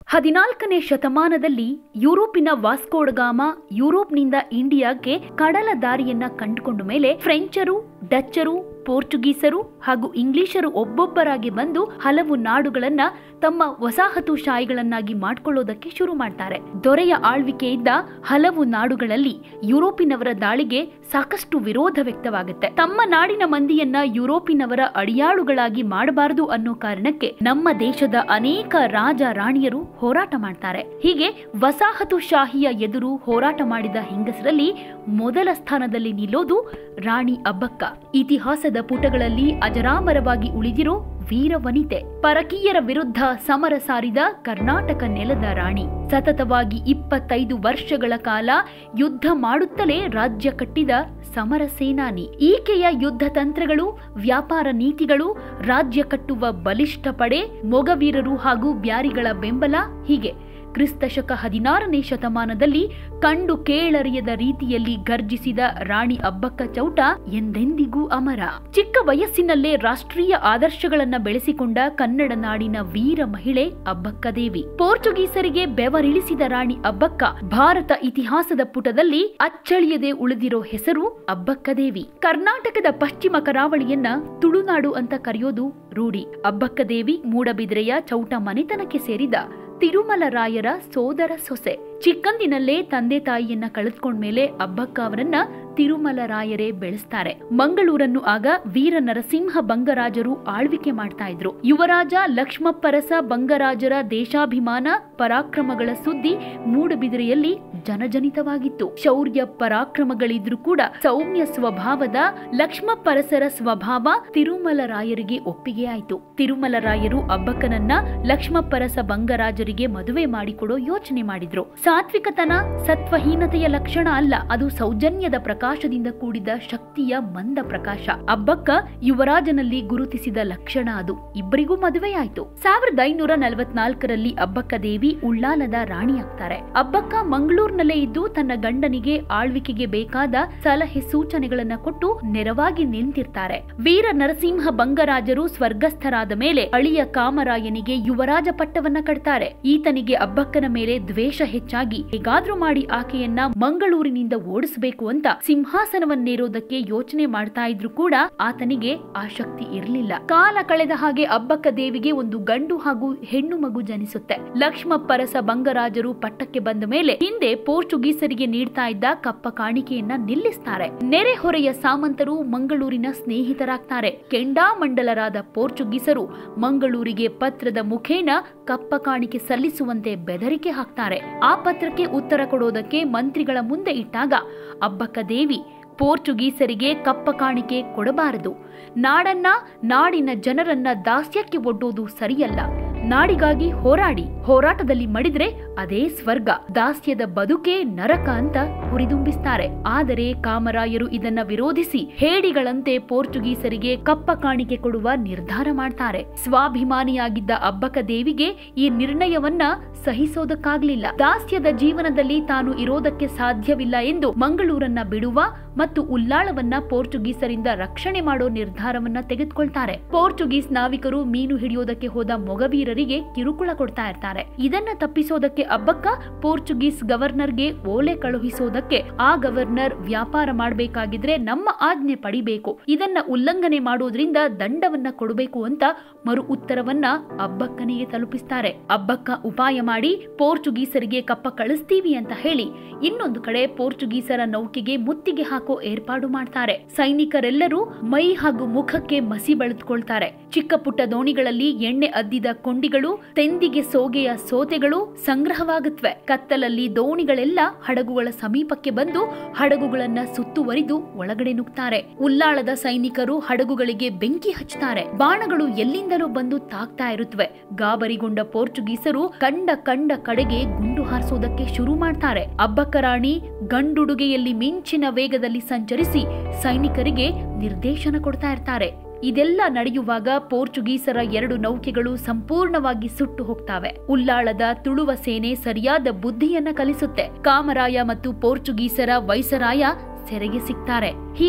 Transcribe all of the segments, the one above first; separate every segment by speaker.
Speaker 1: ಹದಿನಾಲ್ಕನೇ ಶತಮಾನದಲ್ಲಿ ಯುರೋಪಿನ ವಾಸ್ಕೋಡಗಾಮ ಯುರೋಪ್ನಿಂದ ಇಂಡಿಯಾಕ್ಕೆ ಕಡಲ ದಾರಿಯನ್ನ ಕಂಡುಕೊಂಡ ಮೇಲೆ ಫ್ರೆಂಚರು ಡಚ್ಚರು ಪೋರ್ಚುಗೀಸರು ಹಾಗೂ ಇಂಗ್ಲಿಷರು ಒಬ್ಬೊಬ್ಬರಾಗಿ ಬಂದು ಹಲವು ನಾಡುಗಳನ್ನ ತಮ್ಮ ವಸಾಹತುಶಾಹಿಗಳನ್ನಾಗಿ ಮಾಡ್ಕೊಳ್ಳೋದಕ್ಕೆ ಶುರು ಮಾಡ್ತಾರೆ ದೊರೆಯ ಆಳ್ವಿಕೆ ಇದ್ದ ಹಲವು ನಾಡುಗಳಲ್ಲಿ ಯುರೋಪಿನವರ ದಾಳಿಗೆ ಸಾಕಷ್ಟು ವಿರೋಧ ವ್ಯಕ್ತವಾಗುತ್ತೆ ತಮ್ಮ ನಾಡಿನ ಮಂದಿಯನ್ನ ಯುರೋಪಿನವರ ಅಡಿಯಾಳುಗಳಾಗಿ ಮಾಡಬಾರದು ಅನ್ನೋ ಕಾರಣಕ್ಕೆ ನಮ್ಮ ದೇಶದ ಅನೇಕ ರಾಜ ರಾಣಿಯರು ಹೋರಾಟ ಮಾಡ್ತಾರೆ ಹೀಗೆ ವಸಾಹತುಶಾಹಿಯ ಎದುರು ಹೋರಾಟ ಮಾಡಿದ ಹೆಂಗಸರಲ್ಲಿ ಮೊದಲ ಸ್ಥಾನದಲ್ಲಿ ನಿಲ್ಲೋದು ರಾಣಿ ಅಬ್ಬಕ್ಕ ಇತಿಹಾಸದ ಪುಟಗಳಲ್ಲಿ ಅಜರಾಮರವಾಗಿ ಉಳಿದಿರೋ ವೀರವನಿತೆ ಪರಕೀಯರ ವಿರುದ್ಧ ಸಮರ ಸಾರಿದ ಕರ್ನಾಟಕ ನೆಲದ ರಾಣಿ ಸತತವಾಗಿ ಇಪ್ಪತ್ತೈದು ವರ್ಷಗಳ ಕಾಲ ಯುದ್ಧ ಮಾಡುತ್ತಲೇ ರಾಜ್ಯ ಕಟ್ಟಿದ ಸಮರ ಸೇನಾನಿ ಈಕೆಯ ಯುದ್ಧ ತಂತ್ರಗಳು ವ್ಯಾಪಾರ ನೀತಿಗಳು ರಾಜ್ಯ ಕಟ್ಟುವ ಬಲಿಷ್ಠ ಪಡೆ ಮೊಗವೀರರು ಹಾಗೂ ಬ್ಯಾರಿಗಳ ಬೆಂಬಲ ಹೀಗೆ ಕ್ರಿಸ್ತಶಕ ಹದಿನಾರನೇ ಶತಮಾನದಲ್ಲಿ ಕಂಡು ಕೇಳರಿಯದ ರೀತಿಯಲ್ಲಿ ಗರ್ಜಿಸಿದ ರಾಣಿ ಅಬ್ಬಕ್ಕ ಚೌಟ ಎಂದೆಂದಿಗೂ ಅಮರ ಚಿಕ್ಕ ವಯಸ್ಸಿನಲ್ಲೇ ರಾಷ್ಟ್ರೀಯ ಆದರ್ಶಗಳನ್ನ ಬೆಳೆಸಿಕೊಂಡ ಕನ್ನಡ ನಾಡಿನ ವೀರ ಮಹಿಳೆ ಅಬ್ಬಕ್ಕ ದೇವಿ ಪೋರ್ಚುಗೀಸರಿಗೆ ಬೆವರಿಳಿಸಿದ ರಾಣಿ ಅಬ್ಬಕ್ಕ ಭಾರತ ಇತಿಹಾಸದ ಪುಟದಲ್ಲಿ ಅಚ್ಚಳಿಯದೆ ಉಳಿದಿರೋ ಹೆಸರು ಅಬ್ಬಕ್ಕ ದೇವಿ ಕರ್ನಾಟಕದ ಪಶ್ಚಿಮ ಕರಾವಳಿಯನ್ನ ತುಳುನಾಡು ಅಂತ ಕರೆಯೋದು ರೂಢಿ ಅಬ್ಬಕ್ಕ ದೇವಿ ಮೂಡಬಿದ್ರೆಯ ಚೌಟ ಮನೆತನಕ್ಕೆ ಸೇರಿದ ತಿರುಮಲರಾಯರ ಸೋದರ ಸೊಸೆ ಚಿಕ್ಕಂದಿನಲ್ಲೇ ತಂದೆ ತಾಯಿಯನ್ನ ಕಳೆದುಕೊಂಡ್ಮೇಲೆ ಅಬ್ಬಕ್ಕ ಅವರನ್ನ ತಿರುಮಲರಾಯರೇ ಬೆಳೆಸ್ತಾರೆ ಮಂಗಳೂರನ್ನು ಆಗ ವೀರ ನರಸಿಂಹ ಬಂಗರಾಜರು ಆಳ್ವಿಕೆ ಮಾಡ್ತಾ ಇದ್ರು ಯುವರಾಜ ಲಕ್ಷ್ಮಪ್ಪರಸ ಬಂಗರಾಜರ ದೇಶಾಭಿಮಾನ ಪರಾಕ್ರಮಗಳ ಸುದ್ದಿ ಮೂಡಬಿದಿರೆಯಲ್ಲಿ ಜನಜನಿತವಾಗಿತ್ತು ಶೌರ್ಯ ಪರಾಕ್ರಮಗಳಿದ್ರೂ ಕೂಡ ಸೌಮ್ಯ ಸ್ವಭಾವದ ಲಕ್ಷ್ಮಪ್ಪರಸರ ಸ್ವಭಾವ ತಿರುಮಲರಾಯರಿಗೆ ಒಪ್ಪಿಗೆ ಆಯಿತು ತಿರುಮಲರಾಯರು ಅಬ್ಬಕ್ಕನನ್ನ ಲಕ್ಷ್ಮಪ್ಪರಸ ಬಂಗರಾಜರಿಗೆ ಮದುವೆ ಮಾಡಿಕೊಡೋ ಯೋಚನೆ ಮಾಡಿದ್ರು ಸಾತ್ವಿಕತನ ಸತ್ವಹೀನತೆಯ ಲಕ್ಷಣ ಅಲ್ಲ ಅದು ಸೌಜನ್ಯದ ಪ್ರಕಾಶದಿಂದ ಕೂಡಿದ ಶಕ್ತಿಯ ಮಂದ ಪ್ರಕಾಶ ಅಬ್ಬಕ್ಕ ಯುವರಾಜನಲ್ಲಿ ಗುರುತಿಸಿದ ಲಕ್ಷಣ ಅದು ಇಬ್ಬರಿಗೂ ಮದುವೆಯಾಯ್ತು ಸಾವಿರದ ಐನೂರ ನಲವತ್ನಾಲ್ಕರಲ್ಲಿ ಅಬ್ಬಕ್ಕ ದೇವಿ ಉಳ್ಳಾಲದ ರಾಣಿಯಾಗ್ತಾರೆ ಅಬ್ಬಕ್ಕ ಮಂಗಳೂರಿನಲ್ಲೇ ಇದ್ದು ತನ್ನ ಗಂಡನಿಗೆ ಆಳ್ವಿಕೆಗೆ ಬೇಕಾದ ಸಲಹೆ ಸೂಚನೆಗಳನ್ನ ಕೊಟ್ಟು ನೆರವಾಗಿ ನಿಂತಿರ್ತಾರೆ ವೀರ ನರಸಿಂಹ ಬಂಗರಾಜರು ಸ್ವರ್ಗಸ್ಥರಾದ ಮೇಲೆ ಅಳಿಯ ಕಾಮರಾಯನಿಗೆ ಯುವರಾಜ ಪಟ್ಟವನ್ನ ಕಟ್ತಾರೆ ಈತನಿಗೆ ಅಬ್ಬಕ್ಕನ ಮೇಲೆ ದ್ವೇಷ ಹೆಚ್ಚಾಗಿ ಹೇಗಾದ್ರೂ ಮಾಡಿ ಆಕೆಯನ್ನ ಮಂಗಳೂರಿನಿಂದ ಓಡಿಸಬೇಕು ಅಂತ ಸಿಂಹಾಸನವನ್ನೇರೋದಕ್ಕೆ ಯೋಚನೆ ಮಾಡ್ತಾ ಇದ್ರು ಕೂಡ ಆತನಿಗೆ ಆ ಶಕ್ತಿ ಇರಲಿಲ್ಲ ಕಾಲ ಕಳೆದ ಹಾಗೆ ಅಬ್ಬಕ್ಕ ದೇವಿಗೆ ಒಂದು ಗಂಡು ಹಾಗೂ ಹೆಣ್ಣು ಮಗು ಜನಿಸುತ್ತೆ ಲಕ್ಷ್ಮಪ್ಪರಸ ಬಂಗರಾಜರು ಪಟ್ಟಕ್ಕೆ ಬಂದ ಮೇಲೆ ಹಿಂದೆ ಪೋರ್ಚುಗೀಸರಿಗೆ ನೀಡ್ತಾ ಇದ್ದ ಕಪ್ಪ ಕಾಣಿಕೆಯನ್ನ ನಿಲ್ಲಿಸ್ತಾರೆ ನೆರೆಹೊರೆಯ ಸಾಮಂತರು ಮಂಗಳೂರಿನ ಸ್ನೇಹಿತರಾಗ್ತಾರೆ ಕೆಂಡಾಮಂಡಲರಾದ ಪೋರ್ಚುಗೀಸರು ಮಂಗಳೂರಿಗೆ ಪತ್ರದ ಮುಖೇನ ಕಪ್ಪ ಕಾಣಿಕೆ ಸಲ್ಲಿಸುವಂತೆ ಬೆದರಿಕೆ ಹಾಕ್ತಾರೆ ಆ ಪತ್ರಕ್ಕೆ ಉತ್ತರ ಕೊಡೋದಕ್ಕೆ ಮಂತ್ರಿಗಳ ಮುಂದೆ ಇಟ್ಟಾಗ ಅಬ್ಬಕ್ಕ ದೇವಿ ಪೋರ್ಚುಗೀಸರಿಗೆ ಕಪ್ಪ ಕಾಣಿಕೆ ಕೊಡಬಾರದು ನಾಡನ್ನ ನಾಡಿನ ಜನರನ್ನ ದಾಸ್ಯಕ್ಕೆ ಒಡ್ಡೋದು ಸರಿಯಲ್ಲ ನಾಡಿಗಾಗಿ ಹೋರಾಡಿ ಹೋರಾಟದಲ್ಲಿ ಮಡಿದ್ರೆ ಅದೇ ಸ್ವರ್ಗ ದಾಸ್ಯದ ಬದುಕೇ ನರಕ ಅಂತ ಹುರಿದುಂಬಿಸ್ತಾರೆ ಆದರೆ ಕಾಮರಾಯರು ಇದನ್ನ ವಿರೋಧಿಸಿ ಹೇಡಿಗಳಂತೆ ಪೋರ್ಚುಗೀಸರಿಗೆ ಕಪ್ಪ ಕಾಣಿಕೆ ಕೊಡುವ ನಿರ್ಧಾರ ಮಾಡ್ತಾರೆ ಸ್ವಾಭಿಮಾನಿಯಾಗಿದ್ದ ಅಬ್ಬಕ ದೇವಿಗೆ ಈ ನಿರ್ಣಯವನ್ನ ಸಹಿಸೋದಕ್ಕಾಗ್ಲಿಲ್ಲ ದಾಸ್ಯದ ಜೀವನದಲ್ಲಿ ತಾನು ಇರೋದಕ್ಕೆ ಸಾಧ್ಯವಿಲ್ಲ ಎಂದು ಮಂಗಳೂರನ್ನ ಬಿಡುವ ಮತ್ತು ಉಲ್ಲಾಳವನ್ನ ಪೋರ್ಚುಗೀಸರಿಂದ ರಕ್ಷಣೆ ಮಾಡೋ ನಿರ್ಧಾರವನ್ನ ತೆಗೆದುಕೊಳ್ತಾರೆ ಪೋರ್ಚುಗೀಸ್ ನಾವಿಕರು ಮೀನು ಹಿಡಿಯೋದಕ್ಕೆ ಹೋದ ಮೊಗವೀರರಿಗೆ ಕಿರುಕುಳ ಕೊಡ್ತಾ ಇರ್ತಾರೆ ಇದನ್ನ ತಪ್ಪಿಸೋದಕ್ಕೆ ಅಬ್ಬಕ್ಕ ಪೋರ್ಚುಗೀಸ್ ಗವರ್ನರ್ಗೆ ಓಲೆ ಕಳುಹಿಸೋದಕ್ಕೆ ಆ ಗವರ್ನರ್ ವ್ಯಾಪಾರ ಮಾಡಬೇಕಾಗಿದ್ರೆ ನಮ್ಮ ಆಜ್ಞೆ ಪಡಿಬೇಕು ಇದನ್ನ ಉಲ್ಲಂಘನೆ ಮಾಡೋದ್ರಿಂದ ದಂಡವನ್ನ ಕೊಡಬೇಕು ಅಂತ ಮರು ಉತ್ತರವನ್ನ ಅಬ್ಬಕ್ಕನಿಗೆ ತಲುಪಿಸ್ತಾರೆ ಅಬ್ಬಕ್ಕ ಉಪಾಯ ಮಾಡಿ ಪೋರ್ಚುಗೀಸರಿಗೆ ಕಪ್ಪ ಕಳಿಸ್ತೀವಿ ಅಂತ ಹೇಳಿ ಇನ್ನೊಂದು ಕಡೆ ಪೋರ್ಚುಗೀಸರ ನೌಕೆಗೆ ಮುತ್ತಿಗೆ ಹಾಕೋ ಏರ್ಪಾಡು ಮಾಡ್ತಾರೆ ಸೈನಿಕರೆಲ್ಲರೂ ಮೈ ಹಾಗೂ ಮುಖಕ್ಕೆ ಮಸಿ ಬಳಿದುಕೊಳ್ತಾರೆ ಚಿಕ್ಕ ಪುಟ್ಟ ದೋಣಿಗಳಲ್ಲಿ ಎಣ್ಣೆ ಅದ್ದಿದ ಕೊಂಡಿಗಳು ತೆಂದಿಗೆ ಸೋಗೆಯ ಸೋತೆಗಳು ಸಂಗ್ರಹವಾಗುತ್ತವೆ ಕತ್ತಲಲ್ಲಿ ದೋಣಿಗಳೆಲ್ಲ ಹಡಗುಗಳ ಸಮೀಪಕ್ಕೆ ಬಂದು ಹಡಗುಗಳನ್ನ ಸುತ್ತುವರಿದು ಒಳಗಡೆ ನುಗ್ತಾರೆ ಉಲ್ಲಾಳದ ಸೈನಿಕರು ಹಡಗುಗಳಿಗೆ ಬೆಂಕಿ ಹಚ್ತಾರೆ ಬಾಣಗಳು ಎಲ್ಲಿಂದಲೂ ಬಂದು ತಾಕ್ತಾ ಇರುತ್ತವೆ ಗಾಬರಿಗೊಂಡ ಪೋರ್ಚುಗೀಸರು ಕಂಡ ಕಂಡ ಕಡೆಗೆ ಗುಂಡು ಹಾರಿಸೋದಕ್ಕೆ ಶುರು ಮಾಡ್ತಾರೆ ಅಬ್ಬಕ್ಕರಾಣಿ ಗಂಡುಡುಗೆಯಲ್ಲಿ ಮಿಂಚಿನ ವೇಗದಲ್ಲಿ ಸಂಚರಿಸಿ ಸೈನಿಕರಿಗೆ ನಿರ್ದೇಶನ ಕೊಡ್ತಾ ಇರ್ತಾರೆ ಇದೆಲ್ಲ ನಡೆಯುವಾಗ ಪೋರ್ಚುಗೀಸರ ಎರಡು ನೌಕೆಗಳು ಸಂಪೂರ್ಣವಾಗಿ ಸುಟ್ಟು ಹೋಗ್ತಾವೆ ಉಲ್ಲಾಳದ ತುಳುವ ಸೇನೆ ಸರಿಯಾದ ಬುದ್ಧಿಯನ್ನ ಕಲಿಸುತ್ತೆ ಕಾಮರಾಯ ಮತ್ತು ಪೋರ್ಚುಗೀಸರ ವೈಸರಾಯ ಸೆರೆಗೆ ಸಿಗ್ತಾರೆ ಹೀಗೆ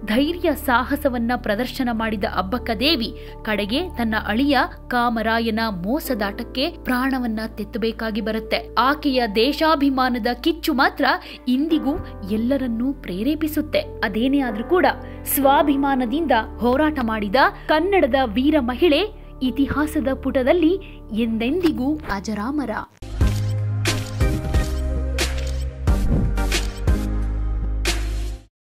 Speaker 1: ಧೈರ್ಯ ಸಾಹಸವನ್ನ ಪ್ರದರ್ಶನ ಮಾಡಿದ ಅಬ್ಬಕ್ಕದೇವಿ ಕಡೆಗೆ ತನ್ನ ಅಳಿಯ ಕಾಮರಾಯನ ಮೋಸದಾಟಕ್ಕೆ ಪ್ರಾಣವನ್ನ ತೆತ್ತಬೇಕಾಗಿ ಬರುತ್ತೆ ಆಕೆಯ ದೇಶಾಭಿಮಾನದ ಕಿಚ್ಚು ಮಾತ್ರ ಇಂದಿಗೂ ಎಲ್ಲರನ್ನೂ ಪ್ರೇರೇಪಿಸುತ್ತೆ ಅದೇನೇ ಆದ್ರೂ ಕೂಡ ಸ್ವಾಭಿಮಾನದಿಂದ ಹೋರಾಟ ಮಾಡಿದ ಕನ್ನಡದ ವೀರ ಮಹಿಳೆ ಇತಿಹಾಸದ ಪುಟದಲ್ಲಿ ಎಂದೆಂದಿಗೂ ಅಜರಾಮರ